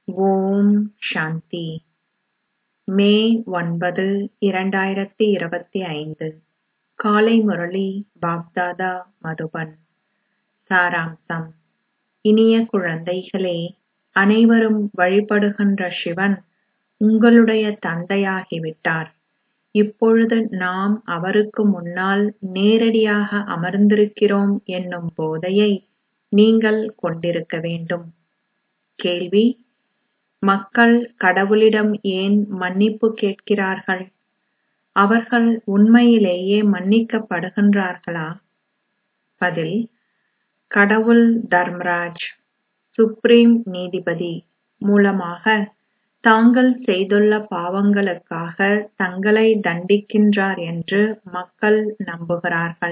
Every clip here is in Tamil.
ஓம் சாந்தி மே ஒன்பது இரண்டாயிரத்தி இருபத்தி ஐந்து காலை முரளி பாப்தாதா மதுபன் சாராம்சம் இனிய குழந்தைகளே அனைவரும் வழிபடுகின்ற சிவன் உங்களுடைய தந்தையாகிவிட்டார் இப்பொழுது நாம் அவருக்கு முன்னால் நேரடியாக அமர்ந்திருக்கிறோம் என்னும் போதையை நீங்கள் கொண்டிருக்க வேண்டும் கேள்வி மக்கள் கடவுளிடம் ஏன் மன்னிப்பு கேட்கிறார்கள் அவர்கள் உண்மையிலேயே மன்னிக்கப்படுகின்றார்களா பதில் கடவுள் தர்மராஜ் சுப்ரீம் நீதிபதி மூலமாக தாங்கள் செய்துள்ள பாவங்களுக்காக தங்களை தண்டிக்கின்றார் என்று மக்கள் நம்புகிறார்கள்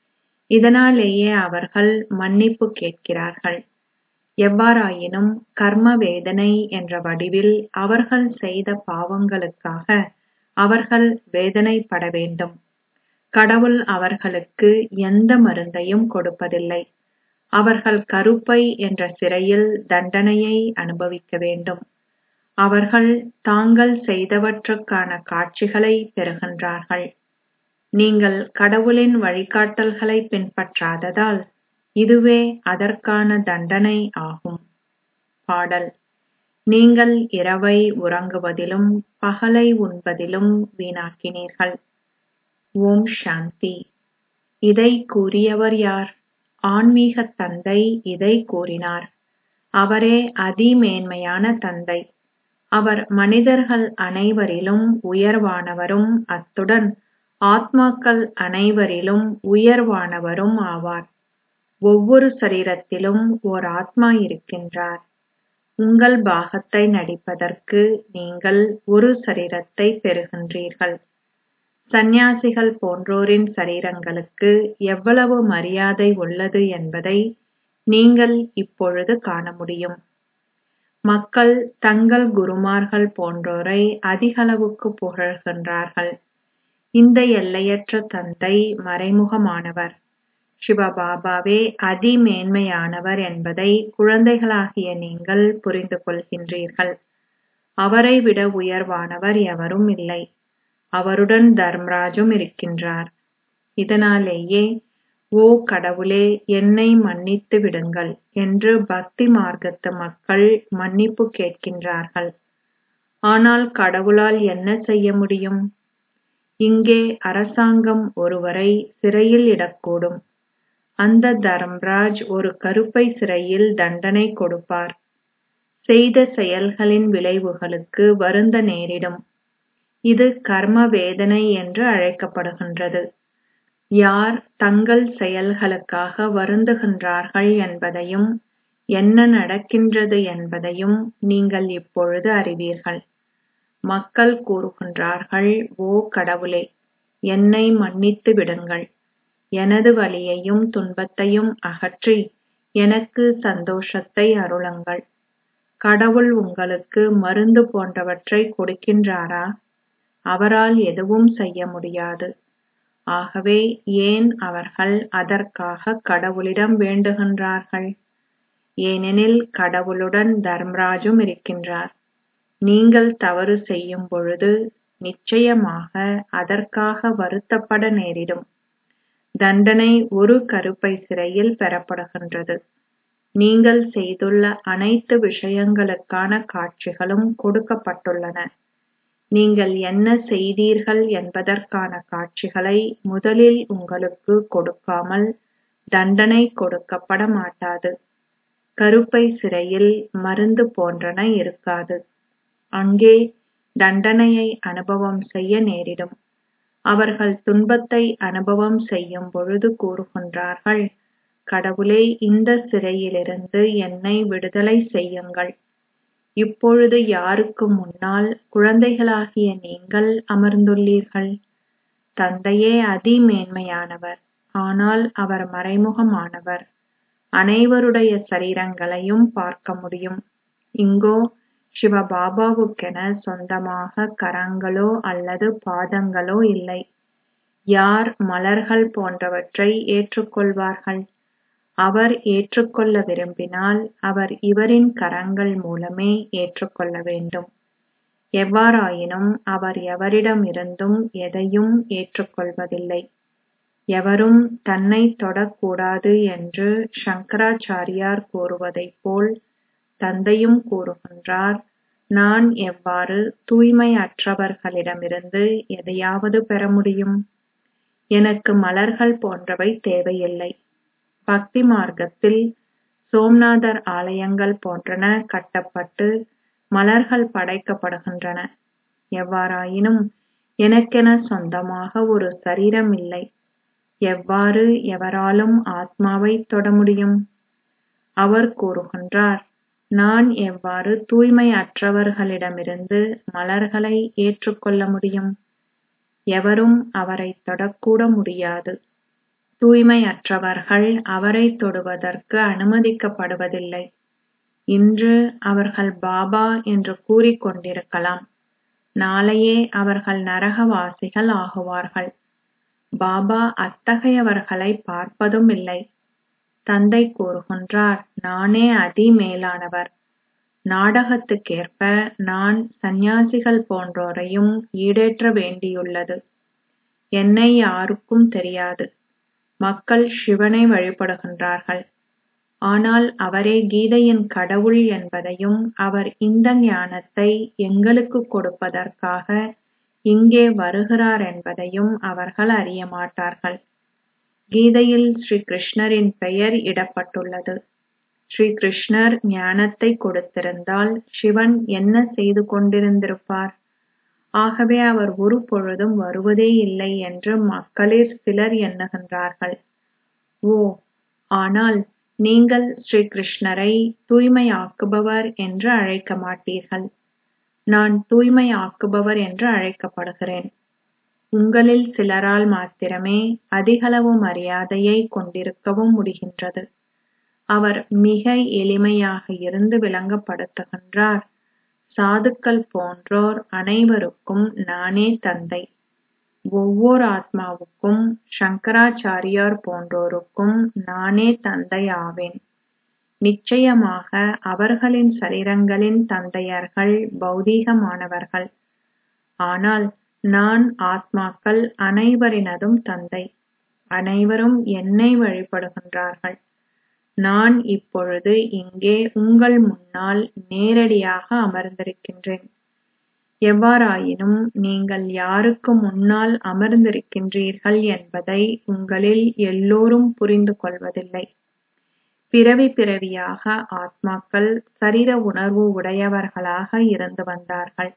இதனாலேயே அவர்கள் மன்னிப்பு கேட்கிறார்கள் எவ்வாறாயினும் கர்ம வேதனை என்ற வடிவில் அவர்கள் செய்த பாவங்களுக்காக அவர்கள் வேதனைப்பட வேண்டும் கடவுள் அவர்களுக்கு எந்த மருந்தையும் கொடுப்பதில்லை அவர்கள் கருப்பை என்ற சிறையில் தண்டனையை அனுபவிக்க வேண்டும் அவர்கள் தாங்கள் செய்தவற்றுக்கான காட்சிகளை பெறுகின்றார்கள் நீங்கள் கடவுளின் வழிகாட்டல்களை பின்பற்றாததால் இதுவே அதற்கான தண்டனை ஆகும் பாடல் நீங்கள் இரவை உறங்குவதிலும் பகலை உண்பதிலும் வீணாக்கினீர்கள் ஓம் சாந்தி இதை கூறியவர் யார் ஆன்மீக தந்தை இதை கூறினார் அவரே அதிமேன்மையான தந்தை அவர் மனிதர்கள் அனைவரிலும் உயர்வானவரும் அத்துடன் ஆத்மாக்கள் அனைவரிலும் உயர்வானவரும் ஆவார் ஒவ்வொரு சரீரத்திலும் ஓர் ஆத்மா இருக்கின்றார் உங்கள் பாகத்தை நடிப்பதற்கு நீங்கள் ஒரு சரீரத்தை பெறுகின்றீர்கள் சந்நியாசிகள் போன்றோரின் சரீரங்களுக்கு எவ்வளவு மரியாதை உள்ளது என்பதை நீங்கள் இப்பொழுது காண முடியும் மக்கள் தங்கள் குருமார்கள் போன்றோரை அதிகளவுக்கு புகழ்கின்றார்கள் இந்த எல்லையற்ற தந்தை மறைமுகமானவர் சிவபாபாவே அதிமேன்மையானவர் என்பதை குழந்தைகளாகிய நீங்கள் புரிந்து கொள்கின்றீர்கள் அவரை விட உயர்வானவர் எவரும் இல்லை அவருடன் தர்மராஜும் இருக்கின்றார் இதனாலேயே ஓ கடவுளே என்னை மன்னித்து விடுங்கள் என்று பக்தி மார்க்கத்து மக்கள் மன்னிப்பு கேட்கின்றார்கள் ஆனால் கடவுளால் என்ன செய்ய முடியும் இங்கே அரசாங்கம் ஒருவரை சிறையில் இடக்கூடும் அந்த தர்மராஜ் ஒரு கருப்பை சிறையில் தண்டனை கொடுப்பார் செய்த செயல்களின் விளைவுகளுக்கு வருந்த நேரிடும் இது கர்ம வேதனை என்று அழைக்கப்படுகின்றது யார் தங்கள் செயல்களுக்காக வருந்துகின்றார்கள் என்பதையும் என்ன நடக்கின்றது என்பதையும் நீங்கள் இப்பொழுது அறிவீர்கள் மக்கள் கூறுகின்றார்கள் ஓ கடவுளே என்னை மன்னித்து விடுங்கள் எனது வலியையும் துன்பத்தையும் அகற்றி எனக்கு சந்தோஷத்தை அருளுங்கள் கடவுள் உங்களுக்கு மருந்து போன்றவற்றை கொடுக்கின்றாரா அவரால் எதுவும் செய்ய முடியாது ஆகவே ஏன் அவர்கள் அதற்காக கடவுளிடம் வேண்டுகின்றார்கள் ஏனெனில் கடவுளுடன் தர்மராஜும் இருக்கின்றார் நீங்கள் தவறு செய்யும் பொழுது நிச்சயமாக அதற்காக வருத்தப்பட நேரிடும் தண்டனை ஒரு கருப்பை சிறையில் பெறப்படுகின்றது நீங்கள் செய்துள்ள அனைத்து விஷயங்களுக்கான காட்சிகளும் கொடுக்கப்பட்டுள்ளன நீங்கள் என்ன செய்தீர்கள் என்பதற்கான காட்சிகளை முதலில் உங்களுக்கு கொடுக்காமல் தண்டனை கொடுக்கப்பட மாட்டாது கருப்பை சிறையில் மருந்து போன்றன இருக்காது அங்கே தண்டனையை அனுபவம் செய்ய நேரிடும் அவர்கள் துன்பத்தை அனுபவம் செய்யும் பொழுது கூறுகின்றார்கள் கடவுளே இந்த சிறையிலிருந்து என்னை விடுதலை செய்யுங்கள் இப்பொழுது யாருக்கு முன்னால் குழந்தைகளாகிய நீங்கள் அமர்ந்துள்ளீர்கள் தந்தையே அதிமேன்மையானவர் ஆனால் அவர் மறைமுகமானவர் அனைவருடைய சரீரங்களையும் பார்க்க முடியும் இங்கோ சிவபாபாவுக்கென சொந்தமாக கரங்களோ அல்லது பாதங்களோ இல்லை யார் மலர்கள் போன்றவற்றை ஏற்றுக்கொள்வார்கள் அவர் ஏற்றுக்கொள்ள விரும்பினால் அவர் இவரின் கரங்கள் மூலமே ஏற்றுக்கொள்ள வேண்டும் எவ்வாறாயினும் அவர் எவரிடமிருந்தும் எதையும் ஏற்றுக்கொள்வதில்லை எவரும் தன்னை தொடக்கூடாது என்று சங்கராச்சாரியார் கூறுவதைப் போல் தந்தையும் கூறுகின்றார் நான் எவ்வாறு தூய்மையற்றவர்களிடமிருந்து எதையாவது பெற முடியும் எனக்கு மலர்கள் போன்றவை தேவையில்லை பக்தி மார்க்கத்தில் சோம்நாதர் ஆலயங்கள் போன்றன கட்டப்பட்டு மலர்கள் படைக்கப்படுகின்றன எவ்வாறாயினும் எனக்கென சொந்தமாக ஒரு சரீரம் இல்லை எவ்வாறு எவராலும் ஆத்மாவை தொட முடியும் அவர் கூறுகின்றார் நான் எவ்வாறு தூய்மையற்றவர்களிடமிருந்து மலர்களை ஏற்றுக்கொள்ள முடியும் எவரும் அவரை தொடக்கூட முடியாது தூய்மையற்றவர்கள் அவரை தொடுவதற்கு அனுமதிக்கப்படுவதில்லை இன்று அவர்கள் பாபா என்று கூறிக்கொண்டிருக்கலாம் நாளையே அவர்கள் நரகவாசிகள் ஆகுவார்கள் பாபா அத்தகையவர்களை பார்ப்பதும் இல்லை தந்தை கூறுகின்றார் நானே அதி மேலானவர் நாடகத்துக்கேற்ப நான் சந்நியாசிகள் போன்றோரையும் ஈடேற்ற வேண்டியுள்ளது என்னை யாருக்கும் தெரியாது மக்கள் சிவனை வழிபடுகின்றார்கள் ஆனால் அவரே கீதையின் கடவுள் என்பதையும் அவர் இந்த ஞானத்தை எங்களுக்கு கொடுப்பதற்காக இங்கே வருகிறார் என்பதையும் அவர்கள் அறிய மாட்டார்கள் கீதையில் ஸ்ரீ கிருஷ்ணரின் பெயர் இடப்பட்டுள்ளது ஸ்ரீ கிருஷ்ணர் ஞானத்தை கொடுத்திருந்தால் சிவன் என்ன செய்து கொண்டிருந்திருப்பார் ஆகவே அவர் ஒரு பொழுதும் வருவதே இல்லை என்று மக்களில் சிலர் எண்ணுகின்றார்கள் ஓ ஆனால் நீங்கள் ஸ்ரீ கிருஷ்ணரை தூய்மையாக்குபவர் என்று அழைக்க மாட்டீர்கள் நான் தூய்மையாக்குபவர் என்று அழைக்கப்படுகிறேன் உங்களில் சிலரால் மாத்திரமே அதிகளவு மரியாதையை கொண்டிருக்கவும் முடிகின்றது அவர் மிக எளிமையாக இருந்து விளங்கப்படுத்துகின்றார் சாதுக்கள் போன்றோர் அனைவருக்கும் நானே தந்தை ஒவ்வொரு ஆத்மாவுக்கும் சங்கராச்சாரியார் போன்றோருக்கும் நானே தந்தை ஆவேன் நிச்சயமாக அவர்களின் சரீரங்களின் தந்தையர்கள் பௌதீகமானவர்கள் ஆனால் நான் ஆத்மாக்கள் அனைவரினதும் தந்தை அனைவரும் என்னை வழிபடுகின்றார்கள் நான் இப்பொழுது இங்கே உங்கள் முன்னால் நேரடியாக அமர்ந்திருக்கின்றேன் எவ்வாறாயினும் நீங்கள் யாருக்கு முன்னால் அமர்ந்திருக்கின்றீர்கள் என்பதை உங்களில் எல்லோரும் புரிந்து கொள்வதில்லை பிறவி பிறவியாக ஆத்மாக்கள் சரீர உணர்வு உடையவர்களாக இருந்து வந்தார்கள்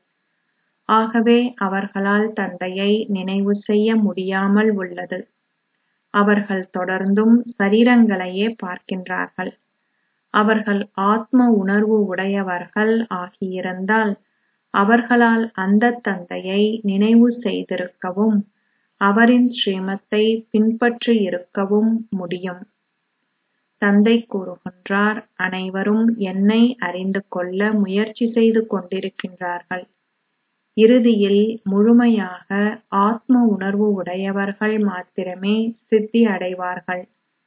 ஆகவே அவர்களால் தந்தையை நினைவு செய்ய முடியாமல் உள்ளது அவர்கள் தொடர்ந்தும் சரீரங்களையே பார்க்கின்றார்கள் அவர்கள் ஆத்ம உணர்வு உடையவர்கள் ஆகியிருந்தால் அவர்களால் அந்த தந்தையை நினைவு செய்திருக்கவும் அவரின் ஸ்ரீமத்தை பின்பற்றி இருக்கவும் முடியும் தந்தை கூறுகின்றார் அனைவரும் என்னை அறிந்து கொள்ள முயற்சி செய்து கொண்டிருக்கின்றார்கள் இறுதியில் முழுமையாக ஆத்ம உணர்வு உடையவர்கள் மாத்திரமே சித்தி அடைவார்கள்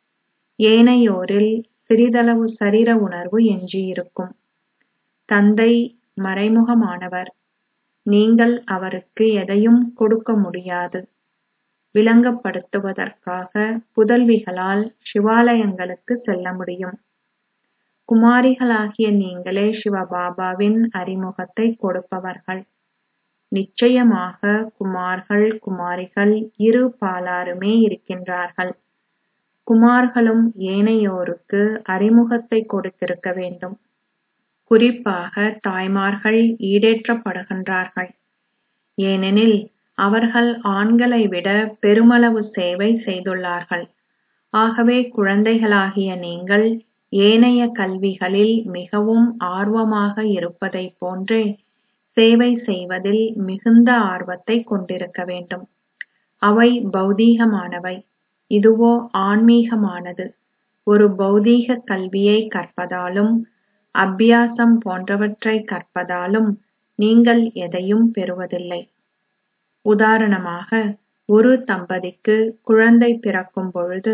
ஏனையோரில் சிறிதளவு சரீர உணர்வு எஞ்சியிருக்கும் தந்தை மறைமுகமானவர் நீங்கள் அவருக்கு எதையும் கொடுக்க முடியாது விளங்கப்படுத்துவதற்காக புதல்விகளால் சிவாலயங்களுக்கு செல்ல முடியும் குமாரிகளாகிய நீங்களே சிவபாபாவின் அறிமுகத்தை கொடுப்பவர்கள் நிச்சயமாக குமார்கள் குமாரிகள் இரு பாலாருமே இருக்கின்றார்கள் குமார்களும் ஏனையோருக்கு அறிமுகத்தை கொடுத்திருக்க வேண்டும் குறிப்பாக தாய்மார்கள் ஈடேற்றப்படுகின்றார்கள் ஏனெனில் அவர்கள் ஆண்களை விட பெருமளவு சேவை செய்துள்ளார்கள் ஆகவே குழந்தைகளாகிய நீங்கள் ஏனைய கல்விகளில் மிகவும் ஆர்வமாக இருப்பதைப் போன்றே சேவை செய்வதில் மிகுந்த ஆர்வத்தை கொண்டிருக்க வேண்டும் அவை பௌதீகமானவை இதுவோ ஆன்மீகமானது ஒரு பௌதீக கல்வியை கற்பதாலும் அபியாசம் போன்றவற்றை கற்பதாலும் நீங்கள் எதையும் பெறுவதில்லை உதாரணமாக ஒரு தம்பதிக்கு குழந்தை பிறக்கும் பொழுது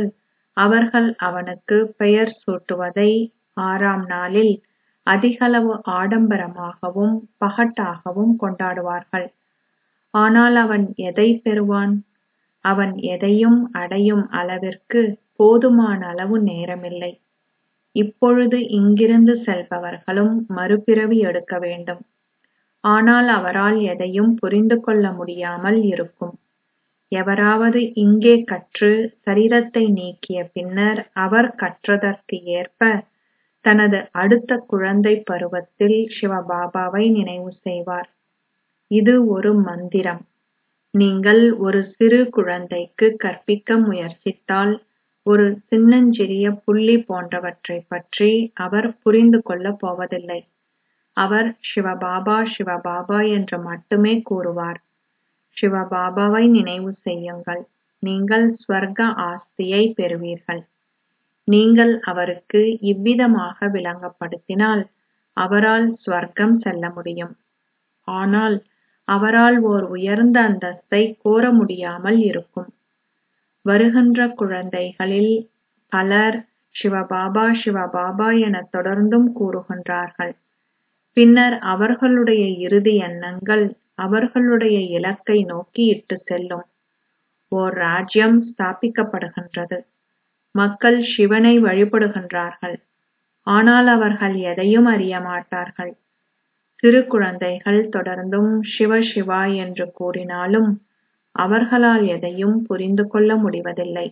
அவர்கள் அவனுக்கு பெயர் சூட்டுவதை ஆறாம் நாளில் அதிகளவு ஆடம்பரமாகவும் பகட்டாகவும் கொண்டாடுவார்கள் ஆனால் அவன் எதை பெறுவான் அவன் எதையும் அடையும் அளவிற்கு போதுமான அளவு நேரமில்லை இப்பொழுது இங்கிருந்து செல்பவர்களும் மறுபிறவி எடுக்க வேண்டும் ஆனால் அவரால் எதையும் புரிந்து கொள்ள முடியாமல் இருக்கும் எவராவது இங்கே கற்று சரீரத்தை நீக்கிய பின்னர் அவர் கற்றதற்கு ஏற்ப தனது அடுத்த குழந்தை பருவத்தில் சிவபாபாவை நினைவு செய்வார் இது ஒரு மந்திரம் நீங்கள் ஒரு சிறு குழந்தைக்கு கற்பிக்க முயற்சித்தால் ஒரு சின்னஞ்சிறிய புள்ளி போன்றவற்றைப் பற்றி அவர் புரிந்து கொள்ளப் போவதில்லை அவர் சிவபாபா சிவபாபா என்று மட்டுமே கூறுவார் சிவபாபாவை நினைவு செய்யுங்கள் நீங்கள் ஸ்வர்க ஆஸ்தியை பெறுவீர்கள் நீங்கள் அவருக்கு இவ்விதமாக விளங்கப்படுத்தினால் அவரால் ஸ்வர்க்கம் செல்ல முடியும் ஆனால் அவரால் ஓர் உயர்ந்த அந்தஸ்தை கோர முடியாமல் இருக்கும் வருகின்ற குழந்தைகளில் பலர் சிவபாபா சிவபாபா என தொடர்ந்தும் கூறுகின்றார்கள் பின்னர் அவர்களுடைய இறுதி எண்ணங்கள் அவர்களுடைய இலக்கை நோக்கி இட்டு செல்லும் ஓர் ராஜ்யம் ஸ்தாபிக்கப்படுகின்றது மக்கள் சிவனை வழிபடுகின்றார்கள் ஆனால் அவர்கள் எதையும் அறிய மாட்டார்கள் சிறு குழந்தைகள் தொடர்ந்தும் சிவ சிவா என்று கூறினாலும் அவர்களால் எதையும் புரிந்து கொள்ள முடிவதில்லை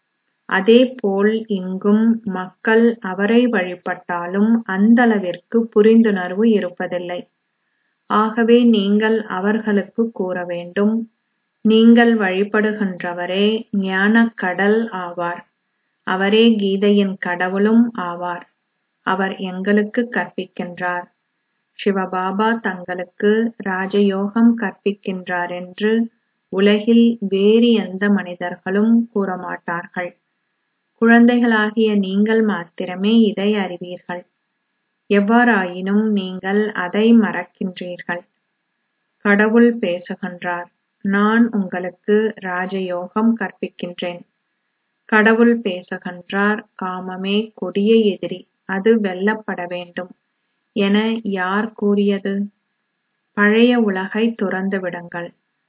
அதேபோல் இங்கும் மக்கள் அவரை வழிபட்டாலும் அந்தளவிற்கு புரிந்துணர்வு இருப்பதில்லை ஆகவே நீங்கள் அவர்களுக்கு கூற வேண்டும் நீங்கள் வழிபடுகின்றவரே ஞானக் கடல் ஆவார் அவரே கீதையின் கடவுளும் ஆவார் அவர் எங்களுக்கு கற்பிக்கின்றார் சிவபாபா தங்களுக்கு ராஜயோகம் கற்பிக்கின்றார் என்று உலகில் வேறு எந்த மனிதர்களும் கூறமாட்டார்கள் குழந்தைகளாகிய நீங்கள் மாத்திரமே இதை அறிவீர்கள் எவ்வாறாயினும் நீங்கள் அதை மறக்கின்றீர்கள் கடவுள் பேசுகின்றார் நான் உங்களுக்கு ராஜயோகம் கற்பிக்கின்றேன் கடவுள் பேசுகின்றார் காமமே கொடிய எதிரி அது வெல்லப்பட வேண்டும் என யார் கூறியது பழைய உலகை துறந்து விடுங்கள்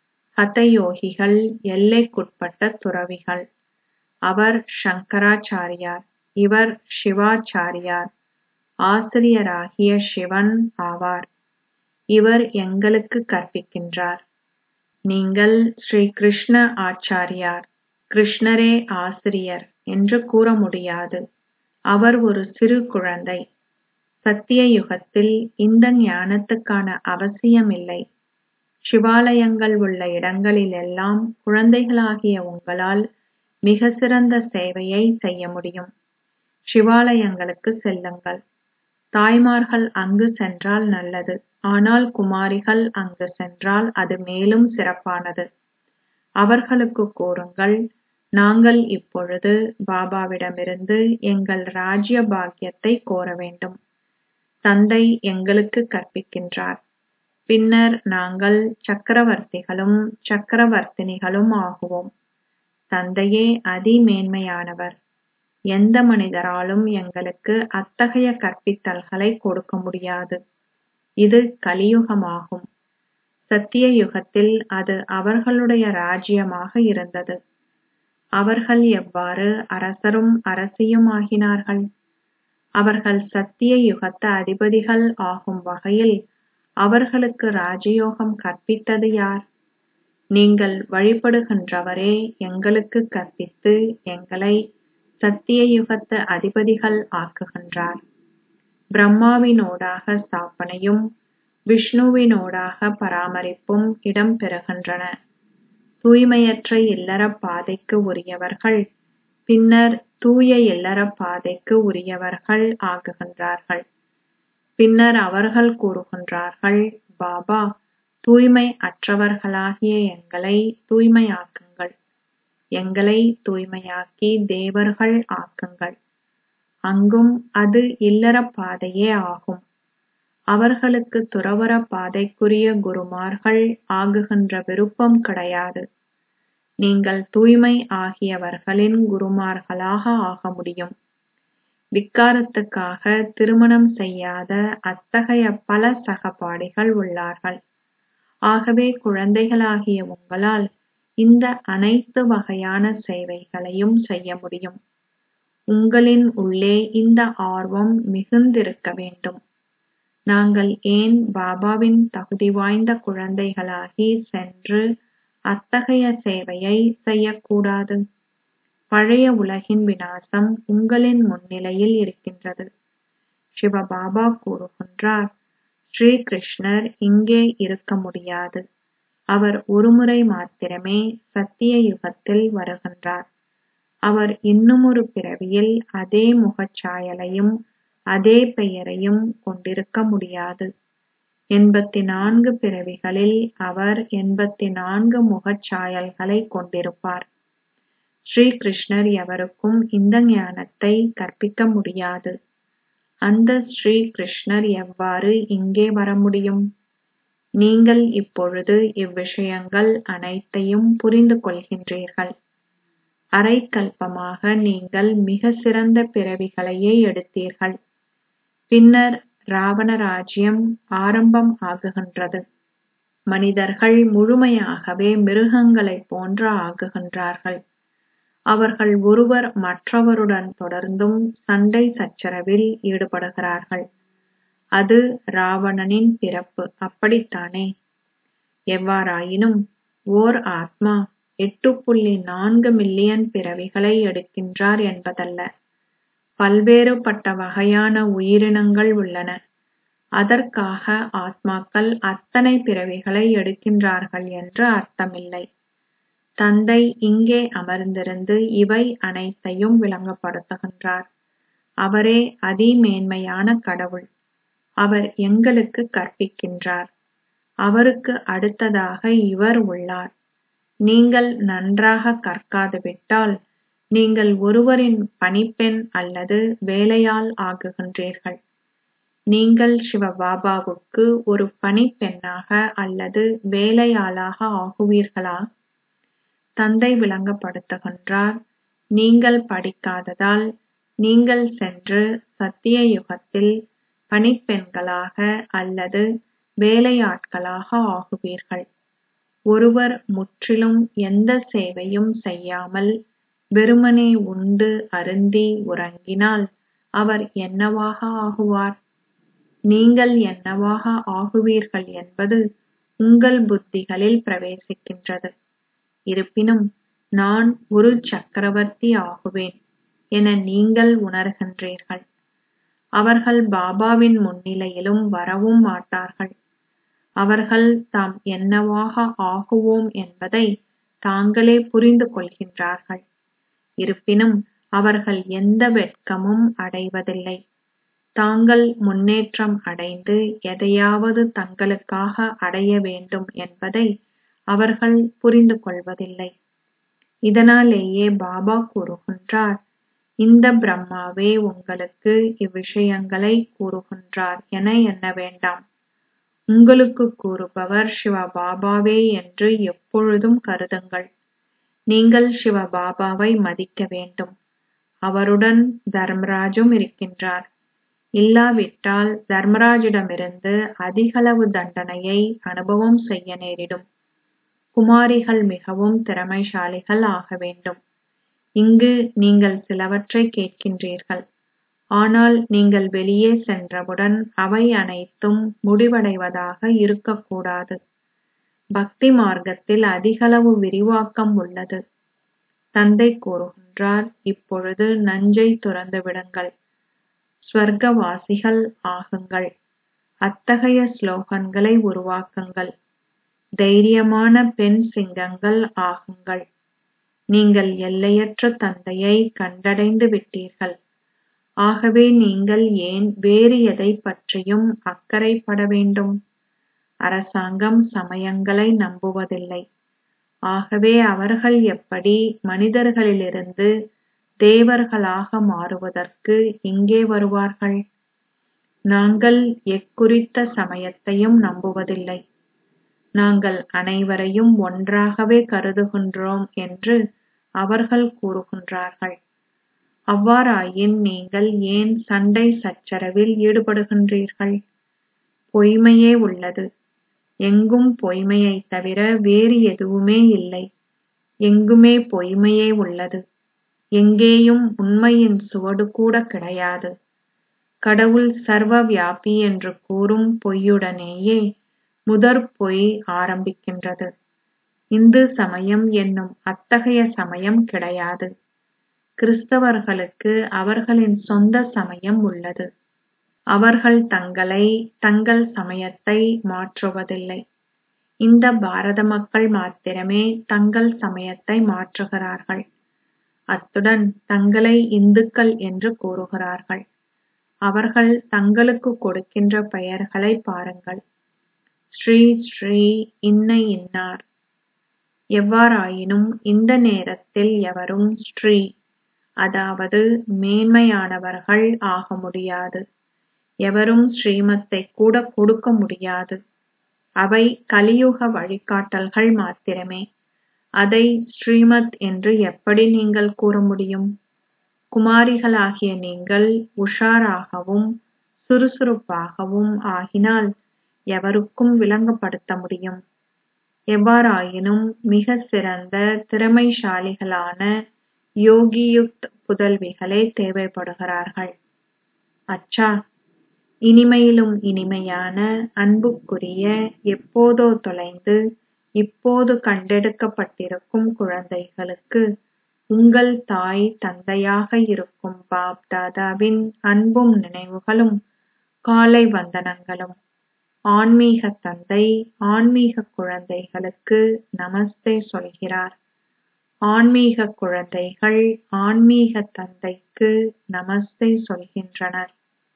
ஹதயோகிகள் எல்லைக்குட்பட்ட துறவிகள் அவர் சங்கராச்சாரியார் இவர் சிவாச்சாரியார் ஆசிரியராகிய சிவன் ஆவார் இவர் எங்களுக்கு கற்பிக்கின்றார் நீங்கள் ஸ்ரீ கிருஷ்ண ஆச்சாரியார் கிருஷ்ணரே ஆசிரியர் என்று கூற முடியாது அவர் ஒரு சிறு குழந்தை சத்திய யுகத்தில் இந்த ஞானத்துக்கான அவசியமில்லை சிவாலயங்கள் உள்ள இடங்களிலெல்லாம் குழந்தைகளாகிய உங்களால் மிக சிறந்த சேவையை செய்ய முடியும் சிவாலயங்களுக்கு செல்லுங்கள் தாய்மார்கள் அங்கு சென்றால் நல்லது ஆனால் குமாரிகள் அங்கு சென்றால் அது மேலும் சிறப்பானது அவர்களுக்கு கூறுங்கள் நாங்கள் இப்பொழுது பாபாவிடமிருந்து எங்கள் ராஜ்ய பாக்கியத்தை கோர வேண்டும் தந்தை எங்களுக்கு கற்பிக்கின்றார் பின்னர் நாங்கள் சக்கரவர்த்திகளும் சக்கரவர்த்தினிகளும் ஆகுவோம் தந்தையே அதிமேன்மையானவர் எந்த மனிதராலும் எங்களுக்கு அத்தகைய கற்பித்தல்களை கொடுக்க முடியாது இது கலியுகமாகும் சத்திய யுகத்தில் அது அவர்களுடைய ராஜ்யமாக இருந்தது அவர்கள் எவ்வாறு அரசரும் அரசியும் ஆகினார்கள் அவர்கள் சத்திய யுகத்து அதிபதிகள் ஆகும் வகையில் அவர்களுக்கு ராஜயோகம் கற்பித்தது யார் நீங்கள் வழிபடுகின்றவரே எங்களுக்கு கற்பித்து எங்களை சத்திய யுகத்து அதிபதிகள் ஆக்குகின்றார் பிரம்மாவினூடாக ஸ்தாபனையும் விஷ்ணுவினூடாக பராமரிப்பும் இடம்பெறுகின்றன தூய்மையற்ற இல்லற பாதைக்கு உரியவர்கள் பின்னர் தூய இல்லற பாதைக்கு உரியவர்கள் ஆகுகின்றார்கள் பின்னர் அவர்கள் கூறுகின்றார்கள் பாபா தூய்மை அற்றவர்களாகிய எங்களை தூய்மையாக்குங்கள் எங்களை தூய்மையாக்கி தேவர்கள் ஆக்குங்கள் அங்கும் அது இல்லற பாதையே ஆகும் அவர்களுக்கு துறவற பாதைக்குரிய குருமார்கள் ஆகுகின்ற விருப்பம் கிடையாது நீங்கள் தூய்மை ஆகியவர்களின் குருமார்களாக ஆக முடியும் விக்காரத்துக்காக திருமணம் செய்யாத அத்தகைய பல சகபாடிகள் உள்ளார்கள் ஆகவே குழந்தைகளாகிய உங்களால் இந்த அனைத்து வகையான சேவைகளையும் செய்ய முடியும் உங்களின் உள்ளே இந்த ஆர்வம் மிகுந்திருக்க வேண்டும் நாங்கள் ஏன் பாபாவின் தகுதி வாய்ந்த குழந்தைகளாகி சென்று அத்தகைய சேவையை செய்யக்கூடாது பழைய உலகின் விநாசம் உங்களின் முன்னிலையில் இருக்கின்றது சிவபாபா கூறுகின்றார் ஸ்ரீ கிருஷ்ணர் இங்கே இருக்க முடியாது அவர் ஒருமுறை மாத்திரமே சத்திய யுகத்தில் வருகின்றார் அவர் இன்னுமொரு பிறவியில் அதே முகச்சாயலையும் அதே பெயரையும் கொண்டிருக்க முடியாது எண்பத்தி நான்கு பிறவிகளில் அவர் எண்பத்தி நான்கு முகச்சாயல்களை கொண்டிருப்பார் ஸ்ரீ கிருஷ்ணர் எவருக்கும் இந்த ஞானத்தை கற்பிக்க முடியாது அந்த ஸ்ரீ கிருஷ்ணர் எவ்வாறு இங்கே வர முடியும் நீங்கள் இப்பொழுது இவ்விஷயங்கள் அனைத்தையும் புரிந்து கொள்கின்றீர்கள் அரைக்கல்பமாக நீங்கள் மிக சிறந்த பிறவிகளையே எடுத்தீர்கள் பின்னர் ராவண ராஜ்யம் ஆரம்பம் ஆகுகின்றது மனிதர்கள் முழுமையாகவே மிருகங்களைப் போன்று ஆகுகின்றார்கள் அவர்கள் ஒருவர் மற்றவருடன் தொடர்ந்தும் சண்டை சச்சரவில் ஈடுபடுகிறார்கள் அது ராவணனின் பிறப்பு அப்படித்தானே எவ்வாறாயினும் ஓர் ஆத்மா எட்டு புள்ளி நான்கு மில்லியன் பிறவிகளை எடுக்கின்றார் என்பதல்ல பல்வேறுபட்ட வகையான உயிரினங்கள் உள்ளன அதற்காக ஆத்மாக்கள் அத்தனை பிறவிகளை எடுக்கின்றார்கள் என்று அர்த்தமில்லை தந்தை இங்கே அமர்ந்திருந்து இவை அனைத்தையும் விளங்கப்படுத்துகின்றார் அவரே அதிமேன்மையான கடவுள் அவர் எங்களுக்கு கற்பிக்கின்றார் அவருக்கு அடுத்ததாக இவர் உள்ளார் நீங்கள் நன்றாக கற்காது விட்டால் நீங்கள் ஒருவரின் பணிப்பெண் அல்லது வேலையாள் ஆகுகின்றீர்கள் நீங்கள் சிவபாபாவுக்கு ஒரு பணிப்பெண்ணாக அல்லது வேலையாளாக ஆகுவீர்களா தந்தை விளங்கப்படுத்துகின்றார் நீங்கள் படிக்காததால் நீங்கள் சென்று சத்திய யுகத்தில் பணிப்பெண்களாக அல்லது வேலையாட்களாக ஆகுவீர்கள் ஒருவர் முற்றிலும் எந்த சேவையும் செய்யாமல் வெறுமனே உண்டு அருந்தி உறங்கினால் அவர் என்னவாக ஆகுவார் நீங்கள் என்னவாக ஆகுவீர்கள் என்பது உங்கள் புத்திகளில் பிரவேசிக்கின்றது இருப்பினும் நான் ஒரு சக்கரவர்த்தி ஆகுவேன் என நீங்கள் உணர்கின்றீர்கள் அவர்கள் பாபாவின் முன்னிலையிலும் வரவும் மாட்டார்கள் அவர்கள் தாம் என்னவாக ஆகுவோம் என்பதை தாங்களே புரிந்து கொள்கின்றார்கள் இருப்பினும் அவர்கள் எந்த வெட்கமும் அடைவதில்லை தாங்கள் முன்னேற்றம் அடைந்து எதையாவது தங்களுக்காக அடைய வேண்டும் என்பதை அவர்கள் புரிந்து கொள்வதில்லை இதனாலேயே பாபா கூறுகின்றார் இந்த பிரம்மாவே உங்களுக்கு இவ்விஷயங்களை கூறுகின்றார் என எண்ண வேண்டாம் உங்களுக்கு கூறுபவர் சிவபாபாவே என்று எப்பொழுதும் கருதுங்கள் நீங்கள் சிவபாபாவை மதிக்க வேண்டும் அவருடன் தர்மராஜும் இருக்கின்றார் இல்லாவிட்டால் தர்மராஜிடமிருந்து அதிகளவு தண்டனையை அனுபவம் செய்ய நேரிடும் குமாரிகள் மிகவும் திறமைசாலிகள் ஆக வேண்டும் இங்கு நீங்கள் சிலவற்றை கேட்கின்றீர்கள் ஆனால் நீங்கள் வெளியே சென்றவுடன் அவை அனைத்தும் முடிவடைவதாக இருக்கக்கூடாது பக்தி மார்க்கத்தில் அதிகளவு விரிவாக்கம் உள்ளது தந்தை கூறுகின்றார் இப்பொழுது நஞ்சை துறந்து விடுங்கள் ஸ்வர்க்கவாசிகள் ஆகுங்கள் அத்தகைய ஸ்லோகன்களை உருவாக்குங்கள் தைரியமான பெண் சிங்கங்கள் ஆகுங்கள் நீங்கள் எல்லையற்ற தந்தையை கண்டடைந்து விட்டீர்கள் ஆகவே நீங்கள் ஏன் வேறு எதைப் பற்றியும் அக்கறைப்பட வேண்டும் அரசாங்கம் சமயங்களை நம்புவதில்லை ஆகவே அவர்கள் எப்படி மனிதர்களிலிருந்து தேவர்களாக மாறுவதற்கு இங்கே வருவார்கள் நாங்கள் எக்குறித்த சமயத்தையும் நம்புவதில்லை நாங்கள் அனைவரையும் ஒன்றாகவே கருதுகின்றோம் என்று அவர்கள் கூறுகின்றார்கள் அவ்வாறாயின் நீங்கள் ஏன் சண்டை சச்சரவில் ஈடுபடுகின்றீர்கள் பொய்மையே உள்ளது எங்கும் பொய்மையைத் தவிர வேறு எதுவுமே இல்லை எங்குமே பொய்மையே உள்ளது எங்கேயும் உண்மையின் சுவடு கூட கிடையாது கடவுள் சர்வ வியாபி என்று கூறும் பொய்யுடனேயே முதற் பொய் ஆரம்பிக்கின்றது இந்து சமயம் என்னும் அத்தகைய சமயம் கிடையாது கிறிஸ்தவர்களுக்கு அவர்களின் சொந்த சமயம் உள்ளது அவர்கள் தங்களை தங்கள் சமயத்தை மாற்றுவதில்லை இந்த பாரத மக்கள் மாத்திரமே தங்கள் சமயத்தை மாற்றுகிறார்கள் அத்துடன் தங்களை இந்துக்கள் என்று கூறுகிறார்கள் அவர்கள் தங்களுக்கு கொடுக்கின்ற பெயர்களை பாருங்கள் ஸ்ரீ ஸ்ரீ இன்ன இன்னார் எவ்வாறாயினும் இந்த நேரத்தில் எவரும் ஸ்ரீ அதாவது மேன்மையானவர்கள் ஆக முடியாது எவரும் ஸ்ரீமத்தை கூட கொடுக்க முடியாது அவை கலியுக வழிகாட்டல்கள் மாத்திரமே அதை ஸ்ரீமத் என்று எப்படி நீங்கள் கூற முடியும் குமாரிகளாகிய நீங்கள் உஷாராகவும் சுறுசுறுப்பாகவும் ஆகினால் எவருக்கும் விளங்கப்படுத்த முடியும் எவ்வாறாயினும் மிக சிறந்த திறமைசாலிகளான யோகியுக்த் புதல்விகளே தேவைப்படுகிறார்கள் அச்சா இனிமையிலும் இனிமையான அன்புக்குரிய எப்போதோ தொலைந்து இப்போது கண்டெடுக்கப்பட்டிருக்கும் குழந்தைகளுக்கு உங்கள் தாய் தந்தையாக இருக்கும் பாப் தாதாவின் அன்பும் நினைவுகளும் காலை வந்தனங்களும் ஆன்மீக தந்தை ஆன்மீக குழந்தைகளுக்கு நமஸ்தே சொல்கிறார் ஆன்மீக குழந்தைகள் ஆன்மீக தந்தைக்கு நமஸ்தே சொல்கின்றனர்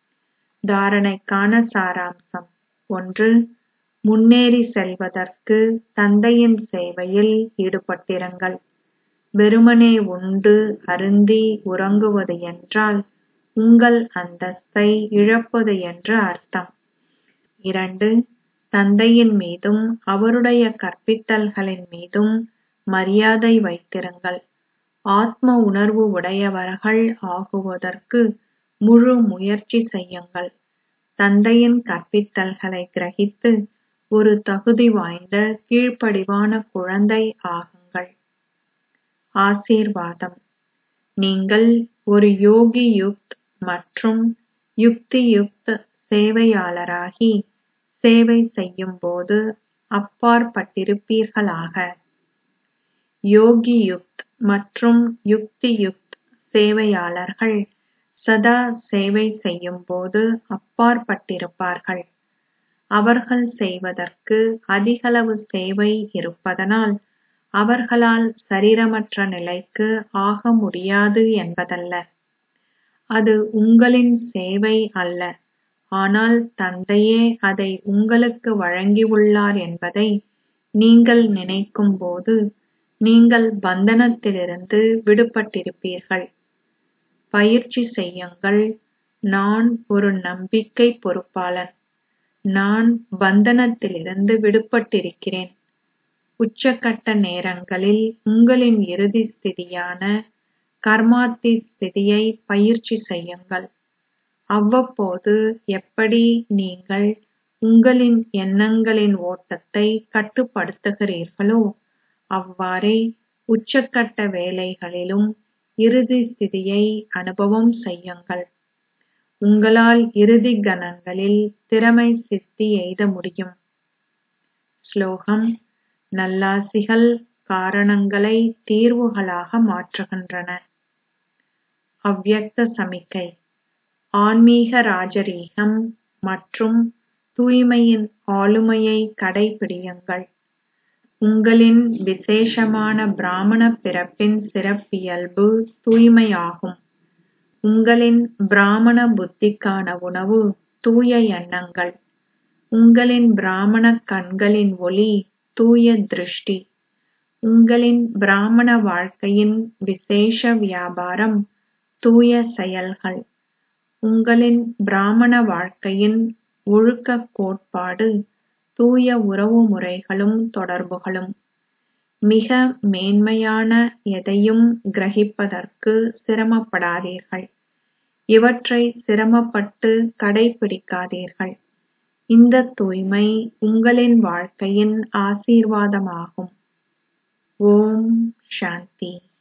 தாரணைக்கான சாராம்சம் ஒன்று முன்னேறி செல்வதற்கு தந்தையின் சேவையில் ஈடுபட்டிருங்கள் வெறுமனே உண்டு அருந்தி உறங்குவது என்றால் உங்கள் அந்தஸ்தை இழப்பது என்று அர்த்தம் இரண்டு தந்தையின் மீதும் அவருடைய கற்பித்தல்களின் மீதும் மரியாதை வைத்திருங்கள் ஆத்ம உணர்வு உடையவர்கள் ஆகுவதற்கு முழு முயற்சி செய்யுங்கள் தந்தையின் கற்பித்தல்களை கிரகித்து ஒரு தகுதி வாய்ந்த கீழ்ப்படிவான குழந்தை ஆகுங்கள் ஆசீர்வாதம் நீங்கள் ஒரு யோகி யுக்த் மற்றும் யுக்தி யுக்த் சேவையாளராகி சேவை செய்யும்போது அப்பாற்பட்டிருப்பீர்களாக யோகி யுக்த் மற்றும் யுக்தி யுக்த் சேவையாளர்கள் சதா சேவை செய்யும்போது அப்பாற்பட்டிருப்பார்கள் அவர்கள் செய்வதற்கு அதிகளவு சேவை இருப்பதனால் அவர்களால் சரீரமற்ற நிலைக்கு ஆக முடியாது என்பதல்ல அது உங்களின் சேவை அல்ல ஆனால் தந்தையே அதை உங்களுக்கு வழங்கியுள்ளார் என்பதை நீங்கள் நினைக்கும்போது நீங்கள் பந்தனத்திலிருந்து விடுபட்டிருப்பீர்கள் பயிற்சி செய்யுங்கள் நான் ஒரு நம்பிக்கை பொறுப்பாளன் நான் பந்தனத்திலிருந்து விடுபட்டிருக்கிறேன் உச்சக்கட்ட நேரங்களில் உங்களின் இறுதி ஸ்திதியான கர்மாத்தி ஸ்திதியை பயிற்சி செய்யுங்கள் அவ்வப்போது எப்படி நீங்கள் உங்களின் எண்ணங்களின் ஓட்டத்தை கட்டுப்படுத்துகிறீர்களோ அவ்வாறே உச்சக்கட்ட வேலைகளிலும் இறுதி ஸ்திதியை அனுபவம் செய்யுங்கள் உங்களால் இறுதி கணங்களில் திறமை சித்தி எய்த முடியும் ஸ்லோகம் நல்லாசிகள் காரணங்களை தீர்வுகளாக மாற்றுகின்றன அவ்யக்த சமிக்கை ஆன்மீக ராஜரீகம் மற்றும் தூய்மையின் ஆளுமையை கடைபிடியுங்கள் உங்களின் விசேஷமான பிராமண பிறப்பின் சிறப்பியல்பு தூய்மையாகும் உங்களின் பிராமண புத்திக்கான உணவு தூய எண்ணங்கள் உங்களின் பிராமண கண்களின் ஒளி தூய திருஷ்டி உங்களின் பிராமண வாழ்க்கையின் விசேஷ வியாபாரம் தூய செயல்கள் உங்களின் பிராமண வாழ்க்கையின் ஒழுக்க கோட்பாடு தூய உறவுமுறைகளும் தொடர்புகளும் மிக மேன்மையான எதையும் கிரகிப்பதற்கு சிரமப்படாதீர்கள் இவற்றை சிரமப்பட்டு கடைப்பிடிக்காதீர்கள் இந்த தூய்மை உங்களின் வாழ்க்கையின் ஆசீர்வாதமாகும் ஓம் சாந்தி